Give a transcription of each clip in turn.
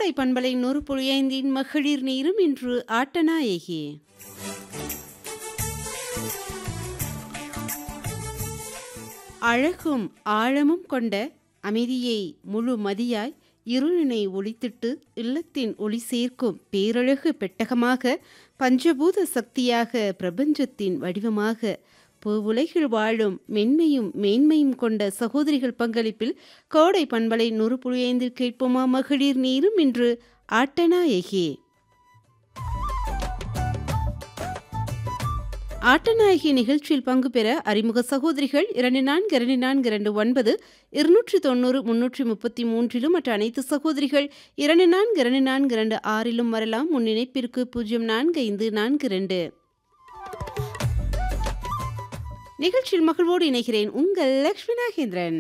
கோடை பண்பலை நூறு புழியைந்தின் மகளிர் நீரும் இன்று ஆட்டநாயகி அழகும் ஆழமும் கொண்ட அமைதியை முழு மதியாய் இருளினை ஒளித்திட்டு இல்லத்தின் ஒளி சேர்க்கும் பேரழகு பெட்டகமாக பஞ்சபூத சக்தியாக பிரபஞ்சத்தின் வடிவமாக பூவுலகில் வாழும் மென்மையும் மேன்மையும் கொண்ட சகோதரிகள் பங்களிப்பில் கோடை பண்பலை நூறு புள்ளி ஐந்தில் கேட்போமா மகளிர் நீரும் இன்று ஆட்டநாயகி ஆட்டநாயகி நிகழ்ச்சியில் பங்கு பெற அறிமுக சகோதரிகள் இரண்டு நான்கு இரண்டு நான்கு இரண்டு ஒன்பது இருநூற்றி தொண்ணூறு முன்னூற்றி முப்பத்தி மூன்றிலும் மற்ற அனைத்து சகோதரிகள் இரண்டு நான்கு இரண்டு நான்கு இரண்டு ஆறிலும் வரலாம் முன்னிணைப்பிற்கு பூஜ்ஜியம் நான்கு ஐந்து நான்கு இரண்டு நிகழ்ச்சியில் மகிழ்வோடு இணைகிறேன் உங்கள் லக்ஷ்மி நாகேந்திரன்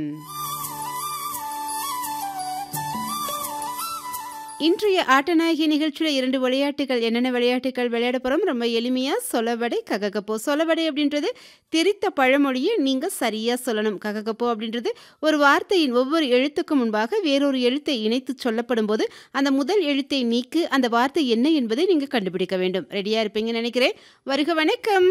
இன்றைய ஆட்டநாயகி நிகழ்ச்சியில் இரண்டு விளையாட்டுகள் என்னென்ன விளையாட்டுகள் விளையாட போகிறோம் ரொம்ப எளிமையாக சொலவடை ககக்கப்போ சொலவடை அப்படின்றது தெரித்த பழமொழியை நீங்கள் சரியாக சொல்லணும் ககக்கப்போ அப்படின்றது ஒரு வார்த்தையின் ஒவ்வொரு எழுத்துக்கும் முன்பாக வேறொரு எழுத்தை இணைத்து சொல்லப்படும் போது அந்த முதல் எழுத்தை நீக்கு அந்த வார்த்தை என்ன என்பதை நீங்கள் கண்டுபிடிக்க வேண்டும் ரெடியாக இருப்பீங்கன்னு நினைக்கிறேன் வருக வணக்கம்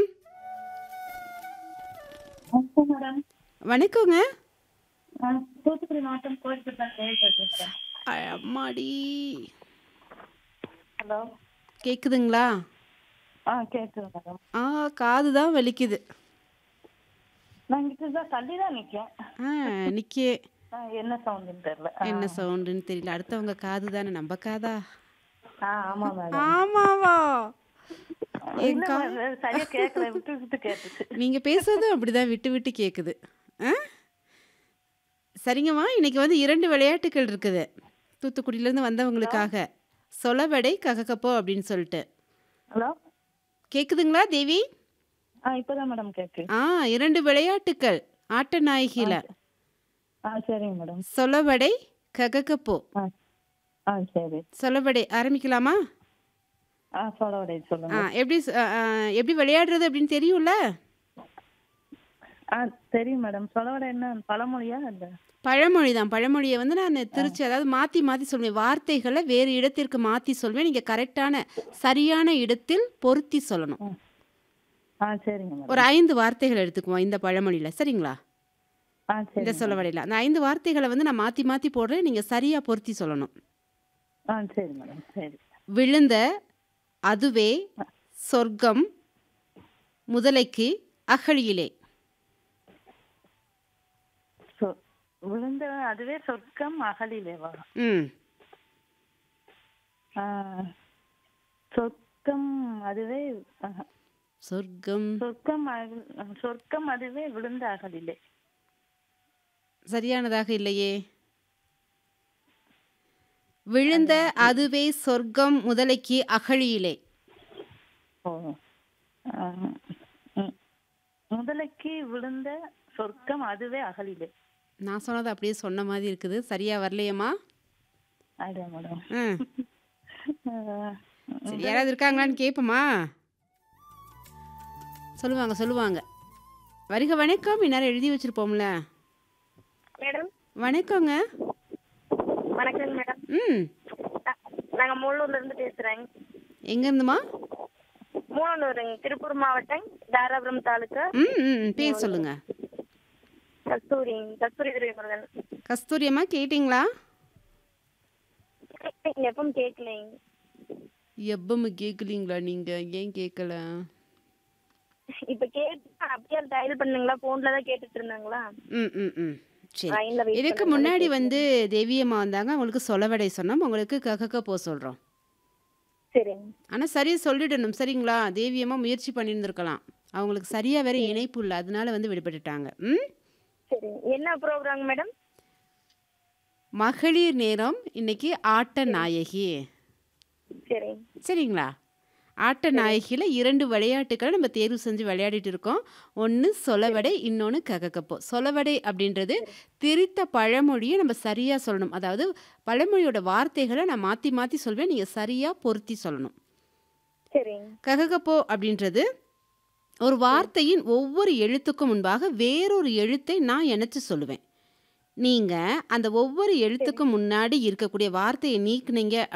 வணக்கம் மேடம் வணக்கங்க நான் தூத்துக்குடி மாவட்டம் கோயில்பேட்டை பேசுறேன் அ- அம்மாடி ஹலோ கேட்குதுங்களா ஆ கேட்குது மேடம் ஆ காது தான் வலிக்குது நான் இங்கிட்ட தான் தள்ளி தான் நிற்கேன் ஆ நிக்கே ஆ, என்ன சவுண்டுன்னு தெரியல ஆ. என்ன சவுண்டுன்னு தெரியல அடுத்தவங்க காது தானே நம்ம காதா ஆ ஆமா மேடம் ஆமாவா என் இல்ல கா மேடம், சரியா கேட்கல விட்டு விட்டு கேட்டுச்சு நீங்க பேசுறதும் அப்படிதான் விட்டு விட்டு கேக்குது ஆ சரிங்கம்மா இன்னைக்கு வந்து இரண்டு விளையாட்டுகள் இருக்குது தூத்துக்குடியிலேருந்து வந்தவங்களுக்காக சொலவடை ககக்கப்போ அப்படின்னு சொல்லிட்டு ஹலோ கேக்குதுங்களா தேவி ஆ இப்பதான் மேடம் கேக்கு ஆ இரண்டு விளையாட்டுகள் ஆட்ட நாயகியில ஆ சரிங்க மேடம் சொலவடை ககக்கப்போ ஆ ஆ சரி சொலவடை ஆரம்பிக்கலாமா ஆ சொல்ல விடைய ஆ சொல்லுங்க எப்படி ச- ஆ, ஆ, எப்படி விளையாடுறது அப்படின்னு தெரியும்ல ஆ தெரியும் மேடம் சொல்ல விட என்ன பழமொழியா இல்ல பழமொழி தான் பழமொழியை வந்து நான் திருச்சி அதாவது மாற்றி மாற்றி சொல்லுவேன் வார்த்தைகளை வேறு இடத்திற்கு மாற்றி சொல்வேன் நீங்கள் கரெக்டான சரியான இடத்தில் பொருத்தி சொல்லணும் ஆ சரிங்க மேடம் ஒரு ஐந்து வார்த்தைகள் எடுத்துக்குவோம் இந்த பழமொழியில் சரிங்களா ஆ இந்த சரி சொல்ல வடையில் அந்த ஐந்து வார்த்தைகளை வந்து நான் மாற்றி மாற்றி போடுறேன் நீங்கள் சரியாக பொருத்தி சொல்லணும் ஆ சரி மேடம் சரி விழுந்த அதுவே சொர்க்கம் முதலைக்கு அகழியிலே சொ- விழுந்த அதுவே சொர்க்கம் அகலிலேவா ம் ஆ, சொர்க்கம் அதுவே ஆஹா. சொர்க்கம் சொர்க்கம் அக- சொர்க்கம் அதுவே விழுந்த அகலிலே சரியானதாக இல்லையே விழுந்த அதுவே சொர்க்கம் முதலைக்கு அகழியிலே ஓ ஆ, ம். முதலைக்கு விழுந்த சொர்க்கம் அதுவே அகலிலே நான் சொன்னது அப்படியே சொன்ன மாதிரி இருக்குது சரியா வரலையேம்மா அப்படியா மேடம் ம் ஆ, சரி யாராவது இருக்காங்களான்னு கேட்போமா சொல்லுவாங்க சொல்லுவாங்க வருக வணக்கம் இந்நேரம் எழுதி வச்சிருப்போம்ல மேடம் வணக்கங்க வணக்கம் மேடம் ம் நா- நாங்க மூலூர்ல இருந்து பேசுறேங்க எங்கேருந்துமா மூலூருங்க திருப்பூர் மாவட்டம் தாராபுரம் தாலுக்கா ம் ம் ம், பேர் சொல்லுங்க கஸ்தூரி கஸ்தூரி துரைமுருகன் கஸ்தூரி அம்மா கேட்டிங்களா எப்பவும் கேட்கலைங்க எப்பவும் கேட்கலீங்களா நீங்கள் ஏன் கேட்கல இப்ப கேட்டு அப்படியே டயல் பண்ணுங்களா போன்ல தான் கேட்டுட்டு இருந்தாங்களா ம் ம் ம் சரி லைன்ல வெயிட் இதுக்கு முன்னாடி வந்து தேவியம்மா வந்தாங்க அவங்களுக்கு சொலவடை சொன்னோம் உங்களுக்கு ககக்க போ சொல்கிறோம் சரிங்க ஆனால் சரியாக சொல்லிடணும் சரிங்களா தேவியம்மா முயற்சி பண்ணியிருந்திருக்கலாம் அவங்களுக்கு சரியாக வேற இணைப்பு இல்லை அதனால வந்து விடுபட்டுட்டாங்க ம் சரிங்க என்ன ப்ரோக்ராம் மேடம் மகளிர் நேரம் இன்னைக்கு ஆட்ட நாயகி சரிங்க சரிங்களா ஆட்ட நாயகியில் இரண்டு விளையாட்டுக்களை நம்ம தேர்வு செஞ்சு விளையாடிட்டு இருக்கோம் ஒன்று சொலவடை இன்னொன்று ககக்கப்போ சொலவடை அப்படின்றது திரித்த பழமொழியை நம்ம சரியாக சொல்லணும் அதாவது பழமொழியோட வார்த்தைகளை நான் மாற்றி மாற்றி சொல்வேன் நீங்கள் சரியாக பொருத்தி சொல்லணும் சரிங்க கககப்போ அப்படின்றது ஒரு வார்த்தையின் ஒவ்வொரு எழுத்துக்கும் முன்பாக வேறொரு எழுத்தை நான் இணைச்சு சொல்லுவேன் நீங்கள் அந்த ஒவ்வொரு எழுத்துக்கும் முன்னாடி இருக்கக்கூடிய வார்த்தையை நீக்குனீங்க